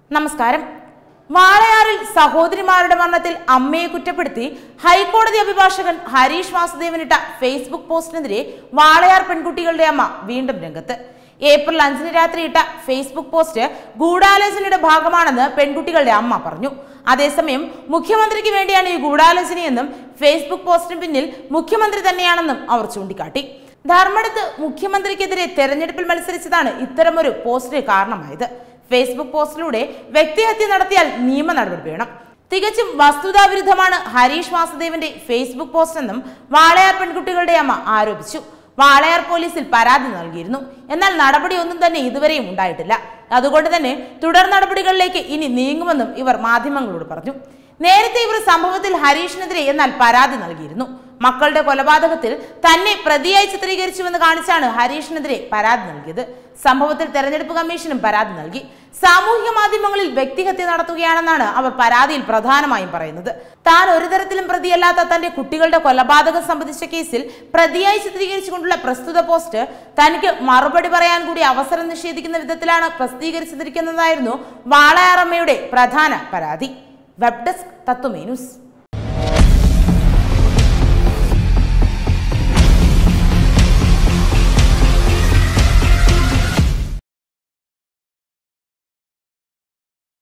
നമസ്കാരം വാളയാറിൽ സഹോദരിമാരുടെ മരണത്തിൽ അമ്മയെ കുറ്റപ്പെടുത്തി ഹൈക്കോടതി അഭിഭാഷകൻ ഹരീഷ് വാസുദേവനിട്ട ഫേസ്ബുക്ക് പോസ്റ്റിനെതിരെ വാളയാർ പെൺകുട്ടികളുടെ അമ്മ വീണ്ടും രംഗത്ത് ഏപ്രിൽ അഞ്ചിന് രാത്രി ഇട്ട ഫേസ്ബുക്ക് പോസ്റ്റ് ഗൂഢാലോചനയുടെ ഭാഗമാണെന്ന് പെൺകുട്ടികളുടെ അമ്മ പറഞ്ഞു അതേസമയം മുഖ്യമന്ത്രിക്ക് വേണ്ടിയാണ് ഈ ഗൂഢാലോചനയെന്നും ഫേസ്ബുക്ക് പോസ്റ്റിന് പിന്നിൽ മുഖ്യമന്ത്രി തന്നെയാണെന്നും അവർ ചൂണ്ടിക്കാട്ടി ധർമ്മടത്ത് മുഖ്യമന്ത്രിക്കെതിരെ തെരഞ്ഞെടുപ്പിൽ മത്സരിച്ചതാണ് ഇത്തരമൊരു പോസ്റ്റിന് കാരണമായത് ഫേസ്ബുക്ക് പോസ്റ്റിലൂടെ വ്യക്തിഹത്യ നടത്തിയാൽ നിയമ നടപടി വേണം തികച്ചും വസ്തുതാവിരുദ്ധമാണ് ഹരീഷ് വാസുദേവന്റെ ഫേസ്ബുക്ക് പോസ്റ്റ് എന്നും വാളയാർ പെൺകുട്ടികളുടെ അമ്മ ആരോപിച്ചു വാളയാർ പോലീസിൽ പരാതി നൽകിയിരുന്നു എന്നാൽ നടപടിയൊന്നും തന്നെ ഇതുവരെയും ഉണ്ടായിട്ടില്ല അതുകൊണ്ട് തന്നെ തുടർ നടപടികളിലേക്ക് ഇനി നീങ്ങുമെന്നും ഇവർ മാധ്യമങ്ങളോട് പറഞ്ഞു നേരത്തെ ഇവർ സംഭവത്തിൽ ഹരീഷിനെതിരെ എന്നാൽ പരാതി നൽകിയിരുന്നു മക്കളുടെ കൊലപാതകത്തിൽ തന്നെ പ്രതിയായി ചിത്രീകരിച്ചുവെന്ന് കാണിച്ചാണ് ഹരീഷിനെതിരെ പരാതി നൽകിയത് സംഭവത്തിൽ തെരഞ്ഞെടുപ്പ് കമ്മീഷനും പരാതി നൽകി സാമൂഹിക മാധ്യമങ്ങളിൽ വ്യക്തിഹത്യ നടത്തുകയാണെന്നാണ് അവർ പരാതിയിൽ പ്രധാനമായും പറയുന്നത് താൻ ഒരു തരത്തിലും പ്രതിയല്ലാത്ത തന്റെ കുട്ടികളുടെ കൊലപാതകം സംബന്ധിച്ച കേസിൽ പ്രതിയായി ചിത്രീകരിച്ചുകൊണ്ടുള്ള പ്രസ്തുത പോസ്റ്റ് തനിക്ക് മറുപടി പറയാൻ കൂടി അവസരം നിഷേധിക്കുന്ന വിധത്തിലാണ് പ്രസിദ്ധീകരിച്ചിരിക്കുന്നതായിരുന്നു വാളയാറമ്മയുടെ പ്രധാന പരാതി വെബ് ഡെസ്ക് തത്വമേ ന്യൂസ്